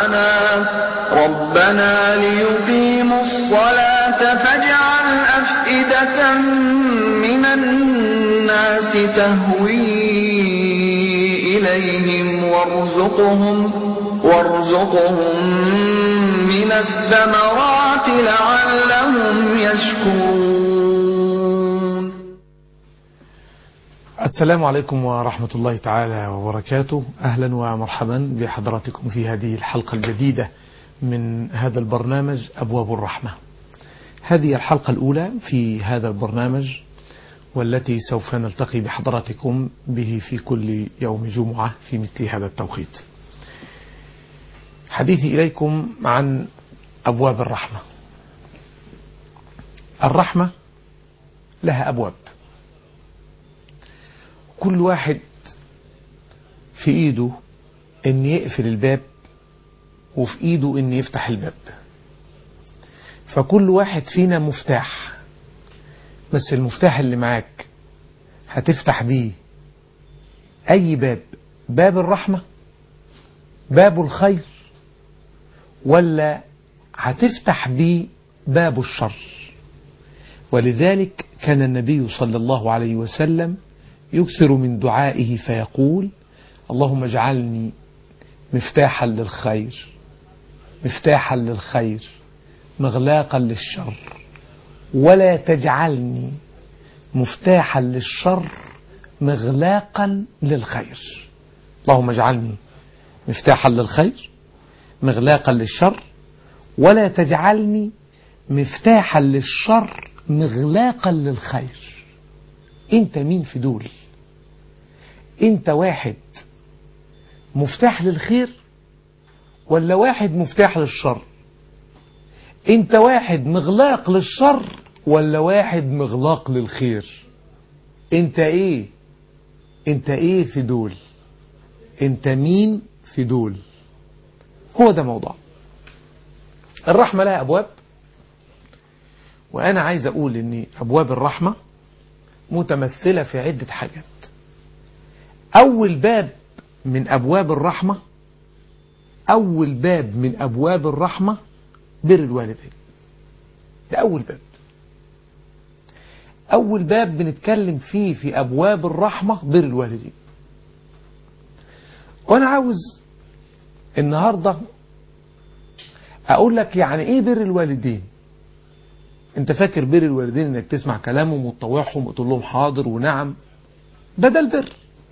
ربنا ليقيموا الصلاة فاجعل أفئدة من الناس تهوي إليهم وارزقهم وارزقهم من الثمرات لعلهم يشكرون السلام عليكم ورحمة الله تعالى وبركاته أهلا ومرحبا بحضراتكم في هذه الحلقة الجديدة من هذا البرنامج أبواب الرحمة هذه الحلقة الأولى في هذا البرنامج والتي سوف نلتقي بحضراتكم به في كل يوم جمعة في مثل هذا التوقيت حديثي إليكم عن أبواب الرحمة الرحمة لها أبواب كل واحد في إيده أن يقفل الباب وفي إيده أن يفتح الباب فكل واحد فينا مفتاح بس المفتاح اللي معاك هتفتح بيه أي باب باب الرحمة باب الخير ولا هتفتح بيه باب الشر ولذلك كان النبي صلى الله عليه وسلم يكثر من دعائه فيقول اللهم اجعلني مفتاحا للخير مفتاحا للخير مغلاقا للشر ولا تجعلني مفتاحا للشر مغلاقا للخير اللهم اجعلني مفتاحا للخير مغلاقا للشر ولا تجعلني مفتاحا للشر مغلاقا للخير انت مين في دول انت واحد مفتاح للخير ولا واحد مفتاح للشر انت واحد مغلاق للشر ولا واحد مغلاق للخير انت ايه انت ايه في دول انت مين في دول هو ده موضوع الرحمة لها أبواب وأنا عايز أقول أن أبواب الرحمة متمثلة في عدة حاجات أول باب من أبواب الرحمة أول باب من أبواب الرحمة بر الوالدين ده أول باب أول باب بنتكلم فيه في أبواب الرحمة بر الوالدين وأنا عاوز النهاردة أقول لك يعني إيه بر الوالدين أنت فاكر بر الوالدين إنك تسمع كلامهم وتطوعهم وتقول لهم حاضر ونعم ده ده البر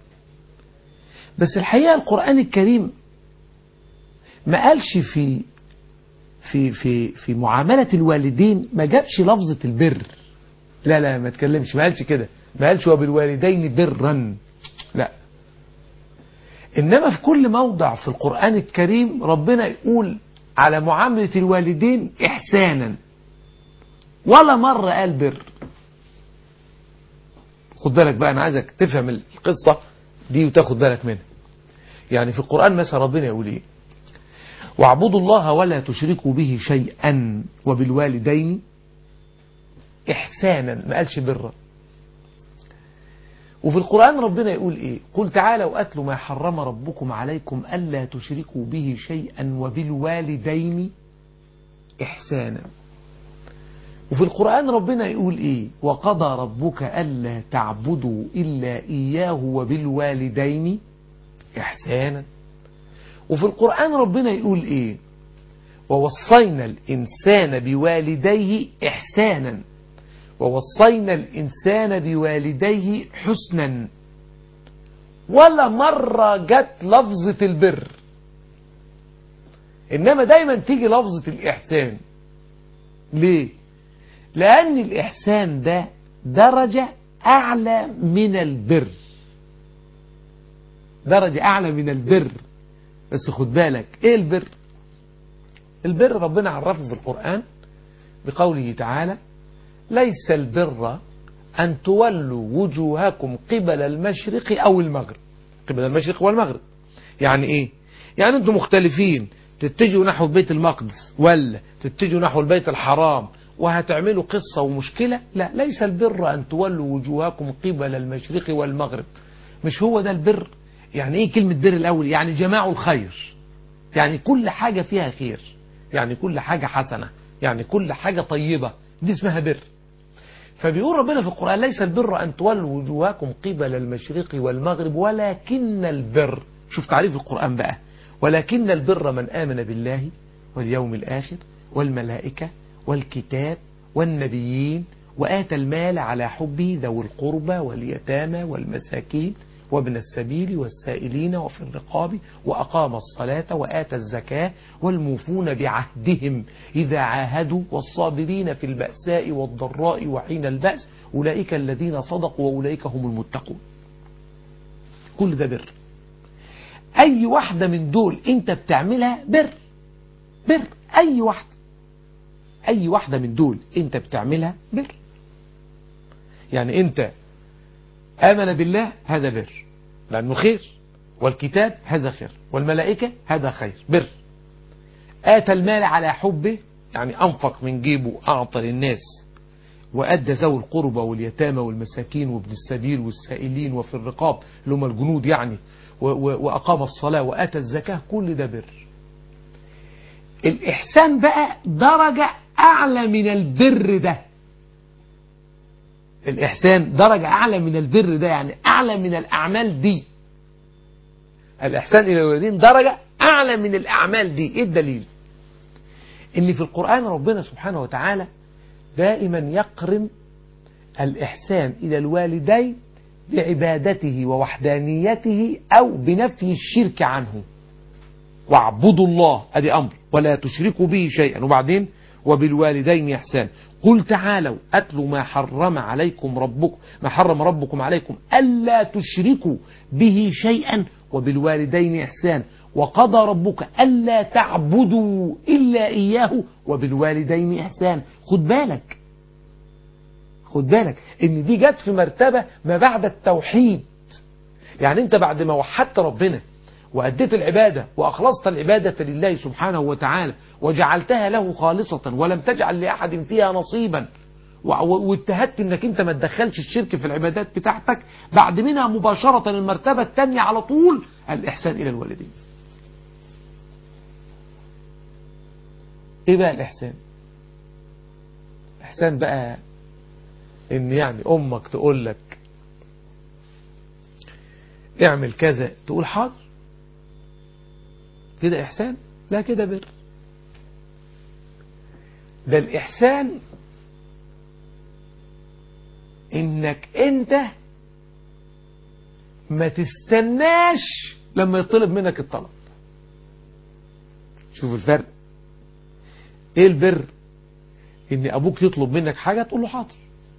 بس الحقيقة القرآن الكريم ما قالش في في في في معاملة الوالدين ما جابش لفظة البر لا لا ما تكلمش ما قالش كده ما قالش وبالوالدين برا لا إنما في كل موضع في القرآن الكريم ربنا يقول على معاملة الوالدين إحسانا ولا مرة قال بر خد بالك بقى أنا عايزك تفهم القصة دي وتاخد بالك منها يعني في القرآن مثلا ربنا يقول إيه واعبدوا الله ولا تشركوا به شيئا وبالوالدين إحسانا ما قالش برا وفي القرآن ربنا يقول إيه قل تعالوا أتلوا ما حرم ربكم عليكم ألا تشركوا به شيئا وبالوالدين إحسانا وفي القرآن ربنا يقول إيه وقضى ربك ألا تعبدوا إلا إياه وبالوالدين إحسانا وفي القرآن ربنا يقول إيه ووصينا الإنسان بوالديه إحسانا ووصينا الإنسان بوالديه حسنا ولا مرة جت لفظة البر إنما دايما تيجي لفظة الإحسان ليه لأن الإحسان ده درجة أعلى من البر درجة أعلى من البر بس خد بالك إيه البر البر ربنا عرفه في القرآن بقوله تعالى ليس البر أن تولوا وجوهكم قبل المشرق أو المغرب قبل المشرق والمغرب يعني إيه يعني أنتم مختلفين تتجهوا نحو بيت المقدس ولا تتجهوا نحو البيت الحرام وهتعملوا قصة ومشكلة لا ليس البر أن تولوا وجوهكم قبل المشرق والمغرب مش هو ده البر يعني إيه كلمة بر الأول يعني جماع الخير يعني كل حاجة فيها خير يعني كل حاجة حسنة يعني كل حاجة طيبة دي اسمها بر فبيقول ربنا في القرآن ليس البر أن تولوا وجوهكم قبل المشرق والمغرب ولكن البر شوف تعريف القرآن بقى ولكن البر من آمن بالله واليوم الآخر والملائكة والكتاب والنبيين وآتى المال على حبه ذوي القربى واليتامى والمساكين وابن السبيل والسائلين وفي الرقاب وأقام الصلاة وآتى الزكاة والموفون بعهدهم إذا عاهدوا والصابرين في البأساء والضراء وحين البأس أولئك الذين صدقوا وأولئك هم المتقون كل ده بر أي واحدة من دول أنت بتعملها بر بر أي واحدة أي واحدة من دول أنت بتعملها بر يعني أنت آمن بالله هذا بر لأنه خير والكتاب هذا خير والملائكة هذا خير بر آتى المال على حبه يعني أنفق من جيبه أعطى للناس وأدى ذوي القربى واليتامى والمساكين وابن السبيل والسائلين وفي الرقاب اللي هم الجنود يعني وأقام الصلاة وآتى الزكاة كل ده بر الإحسان بقى درجة أعلى من البر ده الإحسان درجة أعلى من البر ده يعني أعلى من الأعمال دي الإحسان إلى الوالدين درجة أعلى من الأعمال دي إيه الدليل إن في القرآن ربنا سبحانه وتعالى دائما يقرن الإحسان إلى الوالدين بعبادته ووحدانيته أو بنفي الشرك عنه واعبدوا الله أدي أمر ولا تشركوا به شيئا وبعدين وبالوالدين إحسان قل تعالوا أتلوا ما حرم عليكم ربكم ما حرم ربكم عليكم ألا تشركوا به شيئا وبالوالدين إحسان وقضى ربك ألا تعبدوا إلا إياه وبالوالدين إحسان خد بالك خد بالك إن دي جت في مرتبة ما بعد التوحيد يعني أنت بعد ما وحدت ربنا وأديت العبادة وأخلصت العبادة لله سبحانه وتعالى وجعلتها له خالصة ولم تجعل لأحد فيها نصيبا واتهدت انك انت ما تدخلش الشرك في العبادات بتاعتك بعد منها مباشرة المرتبة الثانية على طول الإحسان إلى الوالدين ايه بقى الإحسان الإحسان بقى ان يعني أمك تقول لك اعمل كذا تقول حاضر كده إحسان لا كده بر ده الإحسان إنك أنت ما تستناش لما يطلب منك الطلب شوف الفرق ايه البر ان ابوك يطلب منك حاجة تقول له حاضر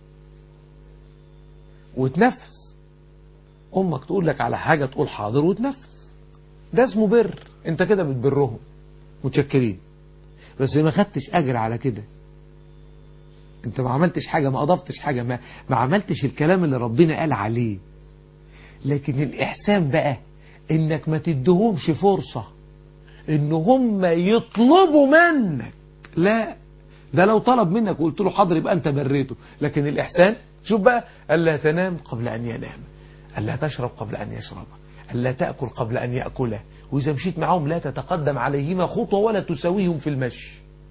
وتنفذ امك تقول لك على حاجة تقول حاضر وتنفذ ده اسمه بر انت كده بتبرهم متشكرين بس ما خدتش اجر على كده انت ما عملتش حاجة ما اضفتش حاجة ما, ما عملتش الكلام اللي ربنا قال عليه لكن الاحسان بقى انك ما تدهمش فرصة ان هم يطلبوا منك لا ده لو طلب منك وقلت له حاضر يبقى انت بريته لكن الاحسان شوف بقى الا تنام قبل ان ينام الا تشرب قبل ان يشرب الا تاكل قبل ان ياكله واذا مشيت معهم لا تتقدم عليهما خطوه ولا تساويهم في المشي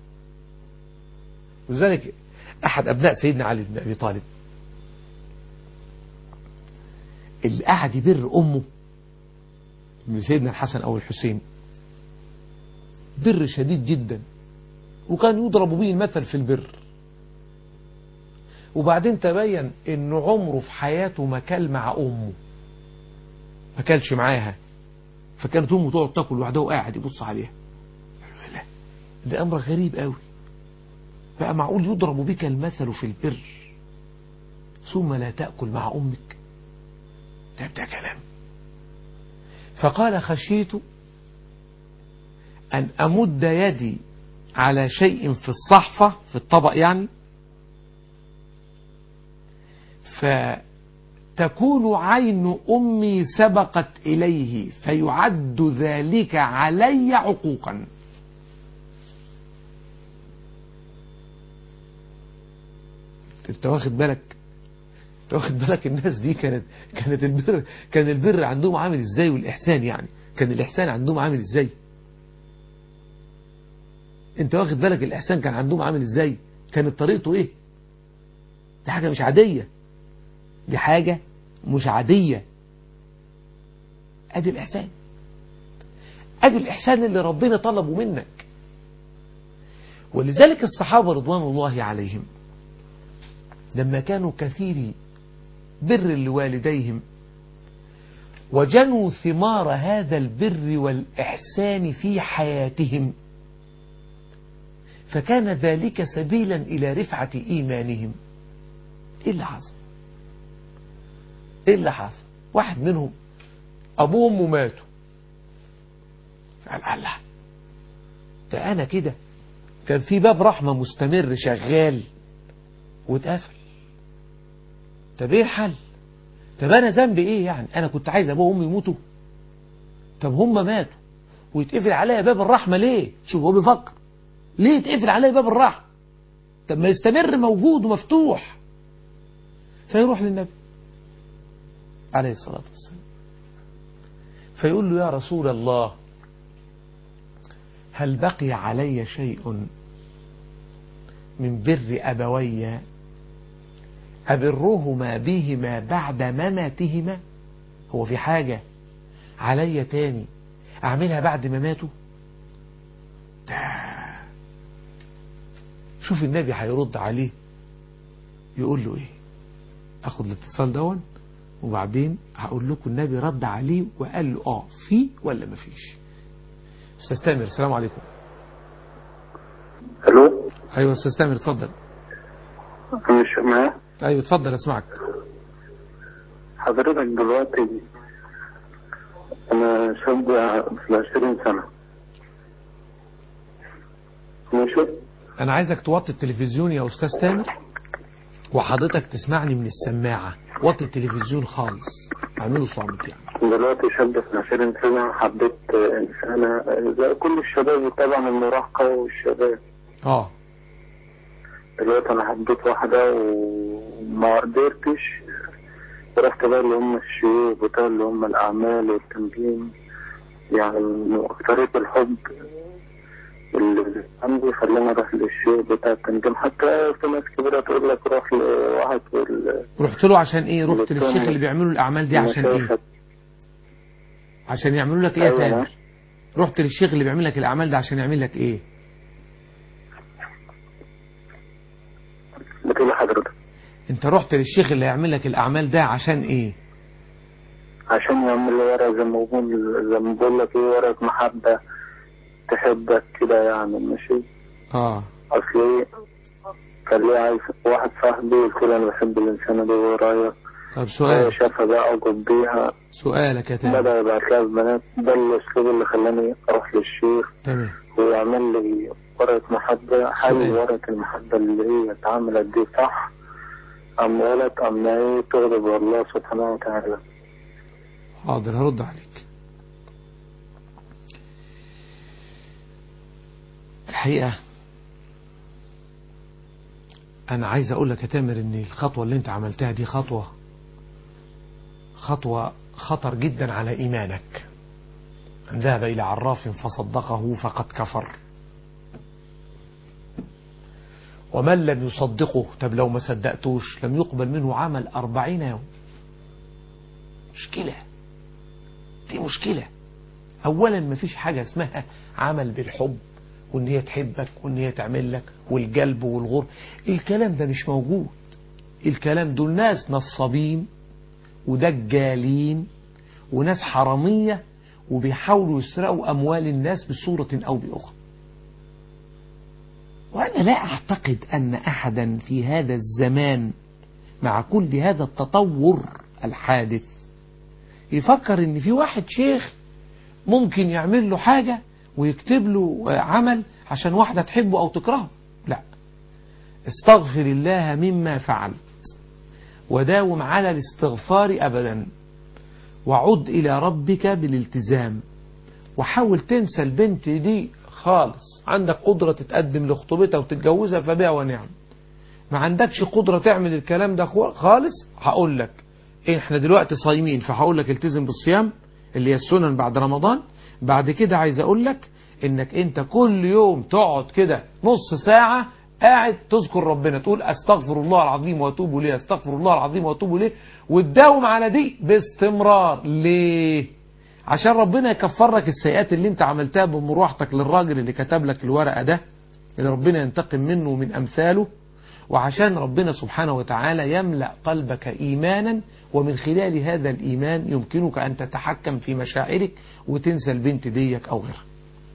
ولذلك احد ابناء سيدنا علي بن ابي طالب اللي قعد يبر امه من سيدنا الحسن او الحسين بر شديد جدا وكان يضرب به المثل في البر وبعدين تبين ان عمره في حياته ما كل مع امه ما كلش معاها فكانت امه تقعد تاكل لوحدها وقاعد يبص عليها لا ده امر غريب قوي بقى معقول يضرب بك المثل في البر ثم لا تاكل مع امك ده ده كلام فقال خشيت أن أمد يدي على شيء في الصحفة في الطبق يعني فتكون عين أمي سبقت إليه فيعد ذلك علي عقوقا انت واخد بالك انت واخد بالك الناس دي كانت كانت البر كان البر عندهم عامل ازاي والاحسان يعني كان الاحسان عندهم عامل ازاي انت واخد بالك الإحسان كان عندهم عامل ازاي كانت طريقته ايه دي حاجة مش عادية دي حاجة مش عادية ادي الإحسان ادي الإحسان اللي ربنا طلبه منك ولذلك الصحابة رضوان الله عليهم لما كانوا كثيري بر لوالديهم وجنوا ثمار هذا البر والإحسان في حياتهم فكان ذلك سبيلا إلى رفعة إيمانهم إيه اللي حصل إيه اللي حصل واحد منهم أبوه وأمه ماتوا قال الله ده أنا كده كان في باب رحمة مستمر شغال واتقفل طب ايه الحل طب انا ذنبي ايه يعني انا كنت عايز ابوه وامي يموتوا طب هم ماتوا ويتقفل عليا باب الرحمة ليه شوف هو بيفكر ليه يتقفل عليا باب الرحمة طب ما يستمر موجود ومفتوح فيروح للنبي عليه الصلاة والسلام فيقول له يا رسول الله هل بقي علي شيء من بر أبوي أبرهما بهما بعد مماتهما هو في حاجة علي تاني أعملها بعد ما ماتوا شوف النبي هيرد عليه يقول له ايه اخد الاتصال دون وبعدين هقول لكم النبي رد عليه وقال له اه في ولا ما فيش استاذ تامر السلام عليكم الو ايوه استاذ تامر اتفضل مش معايا ايوه اتفضل اسمعك حضرتك دلوقتي انا شاب في العشرين سنة ماشي انا عايزك توطي التلفزيون يا استاذ تامر وحضرتك تسمعني من السماعة وطي التلفزيون خالص اعمله صامت يعني دلوقتي شاب في العشرين سنة حبيت إنسانة زي كل الشباب طبعا المراهقة والشباب اه دلوقتي أنا حبيت واحدة وما قدرتش رحت بقى اللي هم الشيوخ بتاع اللي هم الأعمال والتمرين يعني من طريق الحب اللي عندي خلاني أروح للشيوخ بتاع التنجيم حتى في ناس كبيرة تقول لك روح لواحد في ال- رحت له عشان ايه رحت اللي للشيخ كان- اللي بيعملوا الاعمال دي عشان ايه المشايخ. عشان يعملوا لك ايه يا أيوة. تامر رحت للشيخ اللي بيعمل لك الاعمال ده عشان يعمل لك ايه بتقول لحضرتك انت رحت للشيخ اللي هيعمل لك الاعمال ده عشان ايه عشان يعمل لي ورقة زي ما بقول زي ما بقول لك ايه ورقة محبة تحبك كده يعني ماشي اه اصل ايه كان ليه عايز واحد صاحبي قلت له انا بحب الانسانة دي وايه رايك؟ طب هو سؤال شافها بقى اعجب بيها سؤالك يا تامر بدأ يبعت لها البنات ده الاسلوب اللي خلاني اروح للشيخ تمام ويعمل لي ورقة محبة حل سؤال. ورقة المحبة اللي هي اتعملت دي صح أم غلط أم ايه تغضب الله سبحانه وتعالى حاضر هرد عليك الحقيقة أنا عايز أقول لك يا تامر إن الخطوة اللي أنت عملتها دي خطوة خطوة خطر جدا على إيمانك من ذهب إلى عراف فصدقه فقد كفر ومن لم يصدقه طب لو ما صدقتوش لم يقبل منه عمل أربعين يوم مشكلة دي مشكلة أولا مفيش حاجة اسمها عمل بالحب وإن هي تحبك وإن هي تعمل لك والقلب والغر الكلام ده مش موجود الكلام دول ناس نصابين ودجالين وناس حرامية وبيحاولوا يسرقوا أموال الناس بصورة أو بأخرى وأنا لا أعتقد أن أحدا في هذا الزمان مع كل هذا التطور الحادث يفكر ان في واحد شيخ ممكن يعمل له حاجة ويكتب له عمل عشان واحدة تحبه او تكرهه لا استغفر الله مما فعلت وداوم على الاستغفار ابدا وعد الى ربك بالالتزام وحاول تنسى البنت دي خالص عندك قدرة تتقدم لخطوبتها وتتجوزها فبها ونعم ما عندكش قدرة تعمل الكلام ده خالص هقول لك احنا دلوقتي صايمين فهقول لك التزم بالصيام اللي هي السنن بعد رمضان بعد كده عايز اقول لك انك انت كل يوم تقعد كده نص ساعة قاعد تذكر ربنا تقول استغفر الله العظيم واتوب اليه استغفر الله العظيم واتوب اليه وتداوم على دي باستمرار ليه عشان ربنا يكفر لك السيئات اللي انت عملتها بمروحتك للراجل اللي كتب لك الورقة ده اللي ربنا ينتقم منه ومن امثاله وعشان ربنا سبحانه وتعالى يملأ قلبك إيمانا ومن خلال هذا الإيمان يمكنك أن تتحكم في مشاعرك وتنسى البنت ديك أو غيرها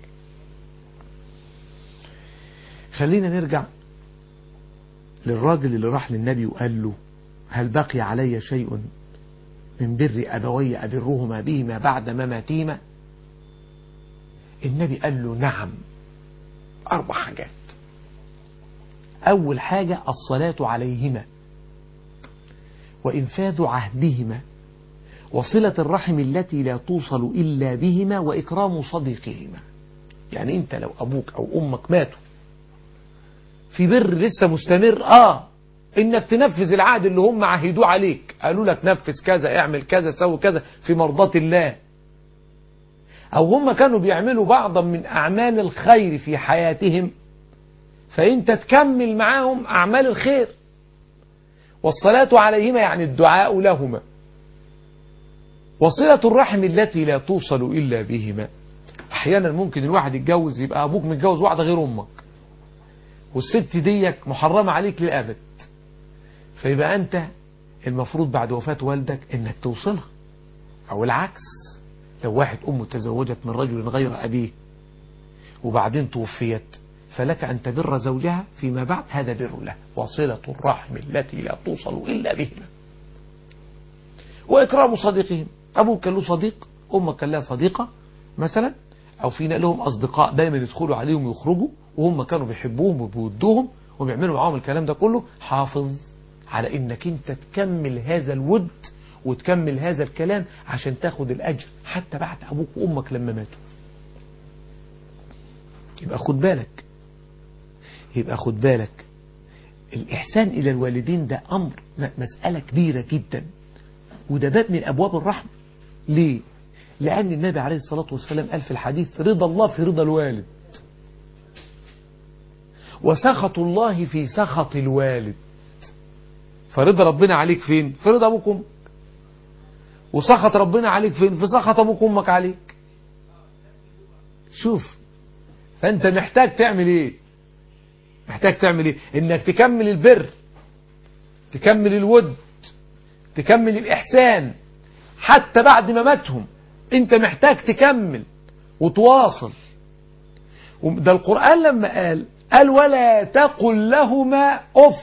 خلينا نرجع للراجل اللي راح للنبي وقال له هل بقي علي شيء من بر أبوي أبرهما بهما بعد مماتهما النبي قال له نعم أربع حاجات أول حاجة الصلاة عليهما وإنفاذ عهدهما وصلة الرحم التي لا توصل إلا بهما وإكرام صديقهما يعني أنت لو أبوك أو أمك ماتوا في بر لسه مستمر آه إنك تنفذ العهد اللي هم عهدوه عليك قالوا لك نفذ كذا اعمل كذا سوي كذا في مرضاة الله أو هم كانوا بيعملوا بعضا من أعمال الخير في حياتهم فأنت تكمل معاهم أعمال الخير والصلاة عليهما يعني الدعاء لهما وصلة الرحم التي لا توصل إلا بهما أحيانا ممكن الواحد يتجوز يبقى أبوك متجوز واحدة غير أمك والست ديك محرمة عليك للأبد فيبقى أنت المفروض بعد وفاة والدك إنك توصلها أو العكس لو واحد أمه تزوجت من رجل غير أبيه وبعدين توفيت فلك أن تبر زوجها فيما بعد هذا بر له وصلة الرحم التي لا توصل إلا بهما وإكرام صديقهم أبوك كان له صديق أمك كان لها صديقة مثلا أو في لهم أصدقاء دايما يدخلوا عليهم ويخرجوا وهم كانوا بيحبوهم وبيودوهم وبيعملوا معاهم الكلام ده كله حافظ على إنك أنت تكمل هذا الود وتكمل هذا الكلام عشان تاخد الأجر حتى بعد أبوك وأمك لما ماتوا يبقى خد بالك يبقى خد بالك الإحسان إلى الوالدين ده أمر مسألة كبيرة جدا وده باب من أبواب الرحمة ليه؟ لأن النبي عليه الصلاة والسلام قال في الحديث رضا الله في رضا الوالد وسخط الله في سخط الوالد فرضا ربنا عليك فين؟ في رضا أبوك وأمك وسخط ربنا عليك فين؟ في سخط أبوك وأمك عليك شوف فأنت محتاج تعمل إيه؟ محتاج تعمل ايه انك تكمل البر تكمل الود تكمل الاحسان حتى بعد ما ماتهم انت محتاج تكمل وتواصل ده القرآن لما قال قال ولا تقل لهما اف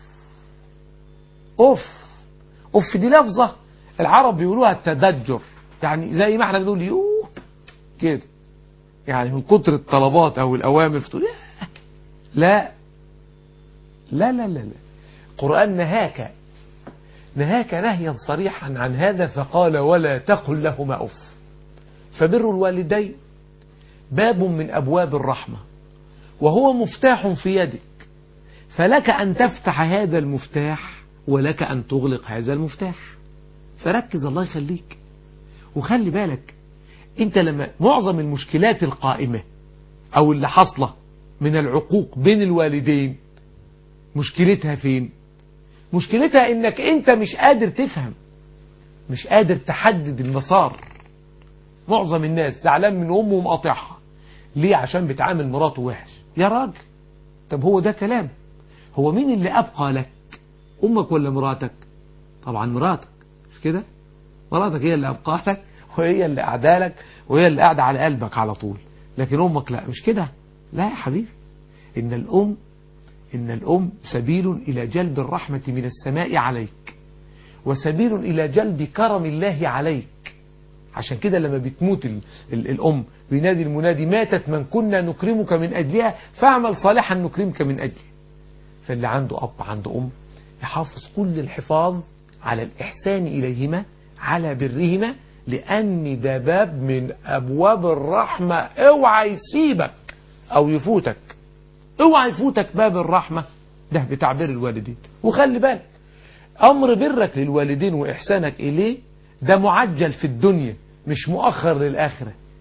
اف اف دي لفظة العرب بيقولوها التدجر يعني زي ما احنا بنقول يوه كده يعني من كتر الطلبات او الاوامر فتقول لا لا لا لا لا القرآن نهاك نهاك نهيا صريحا عن هذا فقال ولا تقل لهما أف فبر الوالدين باب من أبواب الرحمة وهو مفتاح في يدك فلك أن تفتح هذا المفتاح ولك أن تغلق هذا المفتاح فركز الله يخليك وخلي بالك انت لما معظم المشكلات القائمة او اللي حصله من العقوق بين الوالدين مشكلتها فين مشكلتها انك انت مش قادر تفهم مش قادر تحدد المسار معظم الناس زعلان من امه ومقاطعها ليه عشان بتعامل مراته وحش يا راجل طب هو ده كلام هو مين اللي ابقى لك امك ولا مراتك طبعا مراتك مش كده مراتك هي اللي ابقى لك وهي اللي قاعده لك وهي اللي قاعده على قلبك على طول لكن امك لا مش كده لا يا حبيبي إن الأم إن الأم سبيل إلى جلب الرحمة من السماء عليك وسبيل إلى جلب كرم الله عليك عشان كده لما بتموت ال ال الأم بينادي المنادي ماتت من كنا نكرمك من أجلها فاعمل صالحا نكرمك من أجله فاللي عنده أب عنده أم يحافظ كل الحفاظ على الإحسان إليهما على برهما لأن ده باب من أبواب الرحمة اوعى يسيبك أو يفوتك اوعى يفوتك باب الرحمة ده بتعبير الوالدين وخلي بالك أمر برك للوالدين وإحسانك إليه ده معجل في الدنيا مش مؤخر للآخرة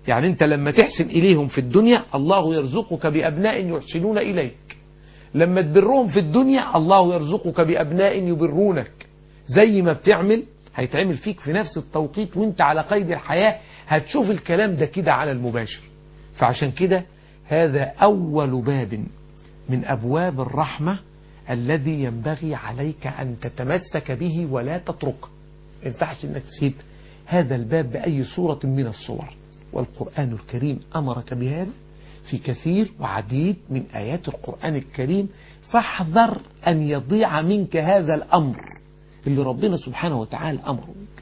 يعني انت لما تحسن اليهم في الدنيا الله يرزقك بابناء يحسنون اليك لما تبرهم في الدنيا الله يرزقك بابناء يبرونك زي ما بتعمل هيتعمل فيك في نفس التوقيت وانت على قيد الحياة هتشوف الكلام ده كده على المباشر فعشان كده هذا أول باب من أبواب الرحمة الذي ينبغي عليك أن تتمسك به ولا تتركه ما ينفعش انك تسيب هذا الباب بأي صورة من الصور والقرآن الكريم أمرك بهذا في كثير وعديد من آيات القرآن الكريم فاحذر أن يضيع منك هذا الأمر اللي ربنا سبحانه وتعالى أمره منك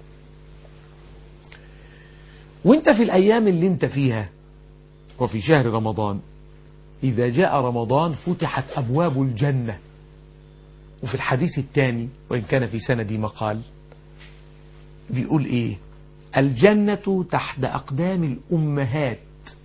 وانت في الأيام اللي انت فيها وفي شهر رمضان إذا جاء رمضان فتحت أبواب الجنة وفي الحديث الثاني وإن كان في سندي مقال بيقول إيه الجنة تحت أقدام الأمهات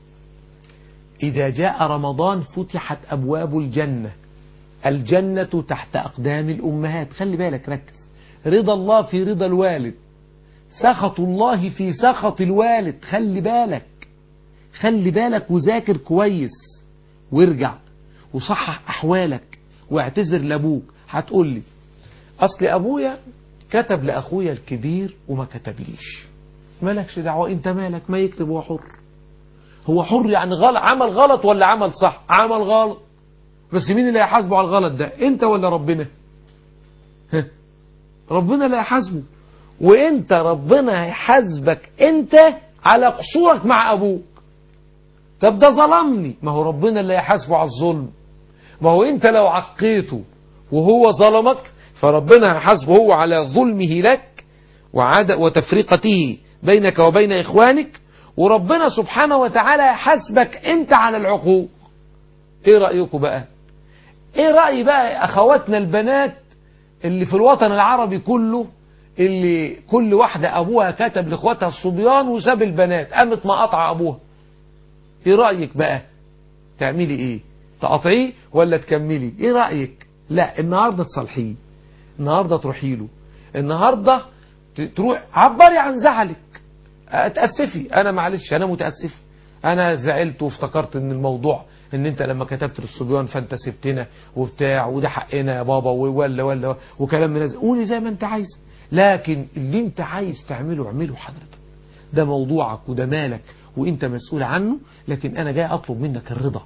إذا جاء رمضان فتحت أبواب الجنة الجنة تحت أقدام الأمهات خلي بالك ركز رضا الله في رضا الوالد سخط الله في سخط الوالد خلي بالك خلي بالك وذاكر كويس وارجع وصحح أحوالك واعتذر لأبوك هتقول لي أصل أبويا كتب لأخويا الكبير وما كتبليش مالكش دعوة انت مالك ما يكتب هو حر هو حر يعني غلط عمل غلط ولا عمل صح عمل غلط بس مين اللي هيحاسبه على الغلط ده انت ولا ربنا ها؟ ربنا اللي هيحاسبه وانت ربنا هيحاسبك انت على قصورك مع ابوك طب ده ظلمني ما هو ربنا اللي هيحاسبه على الظلم ما هو انت لو عقيته وهو ظلمك فربنا هيحاسبه هو على ظلمه لك وعاد وتفرقته بينك وبين اخوانك وربنا سبحانه وتعالى يحاسبك انت على العقوق ايه رأيكم بقى ايه رأي بقى اخواتنا البنات اللي في الوطن العربي كله اللي كل واحدة ابوها كتب لاخواتها الصبيان وساب البنات قامت مقاطعة ابوها ايه رأيك بقى تعملي ايه تقاطعيه ولا تكملي ايه رأيك لا النهاردة تصالحيه النهاردة تروحي له النهاردة تروح عبري عن زعلك اتأسفي انا معلش انا متأسف انا زعلت وافتكرت ان الموضوع ان انت لما كتبت للصبيان فانت سبتنا وبتاع وده حقنا يا بابا ولا ولا وكلام من هذا قولي زي ما انت عايز لكن اللي انت عايز تعمله اعمله حضرتك ده موضوعك وده مالك وانت مسؤول عنه لكن انا جاي اطلب منك الرضا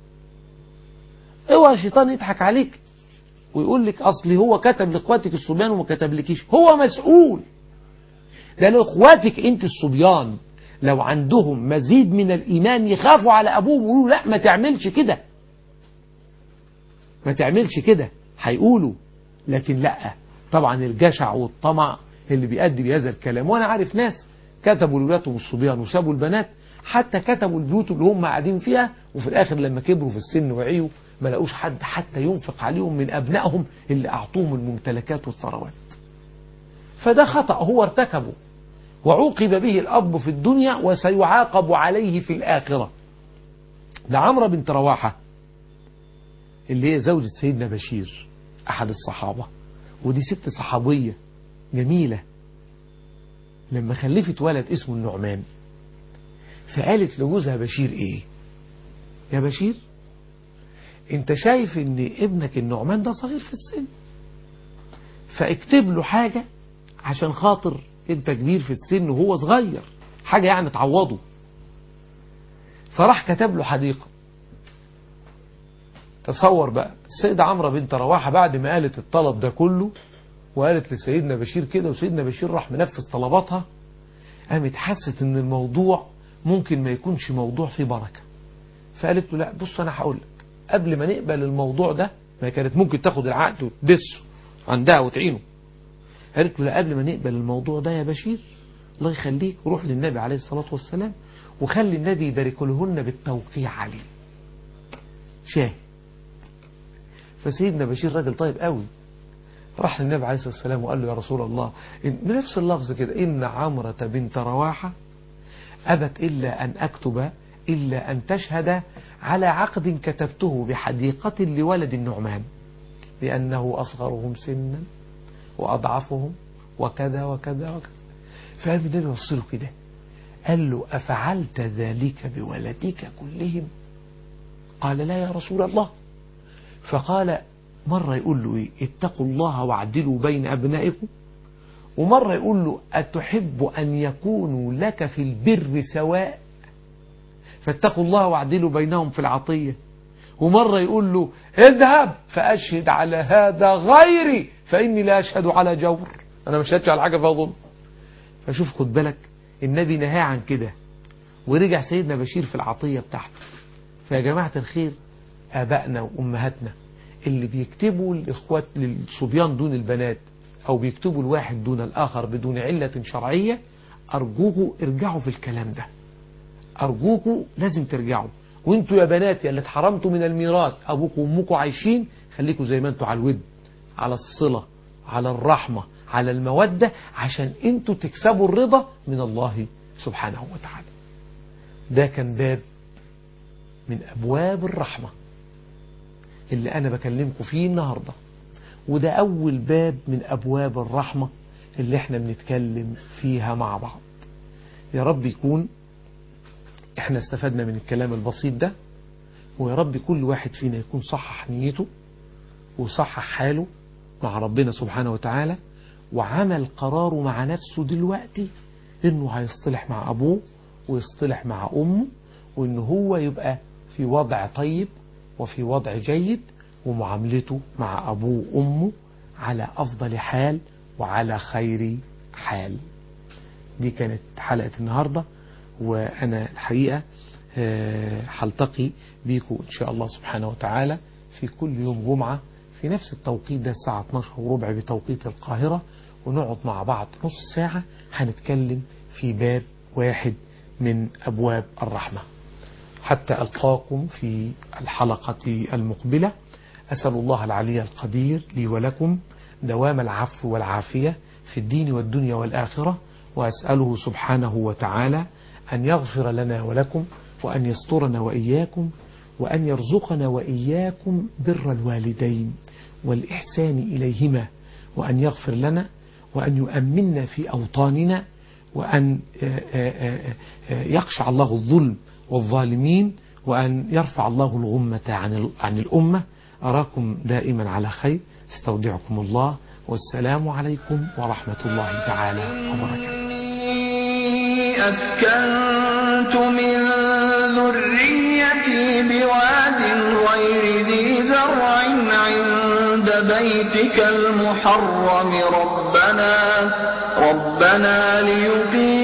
اوعى الشيطان يضحك عليك ويقول لك اصلي هو كتب لاخواتك الصبيان وما كتبلكيش هو مسؤول ده لاخواتك انت الصبيان لو عندهم مزيد من الإيمان يخافوا على أبوهم ويقولوا لا ما تعملش كده ما تعملش كده هيقولوا لكن لا طبعا الجشع والطمع اللي بيؤدي بهذا الكلام وانا عارف ناس كتبوا لولادهم الصبيان وسابوا البنات حتى كتبوا البيوت اللي هم قاعدين فيها وفي الاخر لما كبروا في السن وعيوا ما لقوش حد حتى ينفق عليهم من ابنائهم اللي اعطوهم الممتلكات والثروات فده خطأ هو ارتكبه وعوقب به الأب في الدنيا وسيعاقب عليه في الآخرة ده عمرو بنت رواحة اللي هي زوجة سيدنا بشير أحد الصحابة ودي ست صحابية جميلة لما خلفت ولد اسمه النعمان فقالت لجوزها بشير ايه يا بشير انت شايف ان ابنك النعمان ده صغير في السن فاكتب له حاجة عشان خاطر انت كبير في السن وهو صغير حاجة يعني تعوضه فراح كتب له حديقة تصور بقى السيدة عمرو بنت رواحة بعد ما قالت الطلب ده كله وقالت لسيدنا بشير كده وسيدنا بشير راح منفذ طلباتها قامت حست ان الموضوع ممكن ما يكونش موضوع فيه بركة فقالت له لا بص انا هقول لك قبل ما نقبل الموضوع ده ما كانت ممكن تاخد العقد وتدسه عندها وتعينه قالت له لا قبل ما نقبل الموضوع ده يا بشير الله يخليك روح للنبي عليه الصلاة والسلام وخلي النبي يبارك لهن بالتوقيع عليه شاهد فسيدنا بشير راجل طيب قوي راح للنبي عليه الصلاة والسلام وقال له يا رسول الله بنفس اللفظ كده إن عمرة بنت رواحة أبت إلا أن أكتب إلا أن تشهد على عقد كتبته بحديقة لولد النعمان لأنه أصغرهم سنا وأضعفهم وكذا وكذا وكذا فقام النبي وصله كده قال له أفعلت ذلك بولدك كلهم قال لا يا رسول الله فقال مرة يقول له إيه اتقوا الله واعدلوا بين أبنائكم ومرة يقول له أتحب أن يكونوا لك في البر سواء فاتقوا الله واعدلوا بينهم في العطية ومرة يقول له اذهب فأشهد على هذا غيري فإني لا أشهد على جور أنا مش هشهد على حاجة فيها ظلم فشوف خد بالك النبي نهى عن كده ورجع سيدنا بشير في العطية بتاعته فيا جماعة الخير آبائنا وأمهاتنا اللي بيكتبوا الإخوات للصبيان دون البنات أو بيكتبوا الواحد دون الآخر بدون علة شرعية أرجوكوا ارجعوا في الكلام ده أرجوكوا لازم ترجعوا وانتوا يا بناتي اللي اتحرمتوا من الميراث أبوكم وأمكم عايشين خليكوا زي ما انتوا على الود على الصلة على الرحمة على المودة عشان انتوا تكسبوا الرضا من الله سبحانه وتعالى ده كان باب من أبواب الرحمة اللي أنا بكلمكم فيه النهاردة وده أول باب من أبواب الرحمة اللي احنا بنتكلم فيها مع بعض يا رب يكون احنا استفدنا من الكلام البسيط ده ويا رب كل واحد فينا يكون صحح نيته وصحح حاله مع ربنا سبحانه وتعالى وعمل قراره مع نفسه دلوقتي انه هيصطلح مع ابوه ويصطلح مع امه وان هو يبقى في وضع طيب وفي وضع جيد ومعاملته مع ابوه وامه على افضل حال وعلى خير حال دي كانت حلقة النهاردة وانا الحقيقة هلتقي بيكم ان شاء الله سبحانه وتعالى في كل يوم جمعة في نفس التوقيت ده الساعة 12 وربع بتوقيت القاهرة ونقعد مع بعض نص ساعة هنتكلم في باب واحد من أبواب الرحمة حتى ألقاكم في الحلقة المقبلة أسأل الله العلي القدير لي ولكم دوام العفو والعافية في الدين والدنيا والآخرة وأسأله سبحانه وتعالى أن يغفر لنا ولكم وأن يسترنا وإياكم وأن يرزقنا وإياكم بر الوالدين والإحسان إليهما وأن يغفر لنا وأن يؤمننا في أوطاننا وأن يقشع الله الظلم والظالمين وأن يرفع الله الغمة عن عن الأمة أراكم دائما على خير استودعكم الله والسلام عليكم ورحمة الله تعالى وبركاته أسكنت من ذريتي بواد غير ذي زرع عند بيتك المحرم ربنا ربنا ليقيم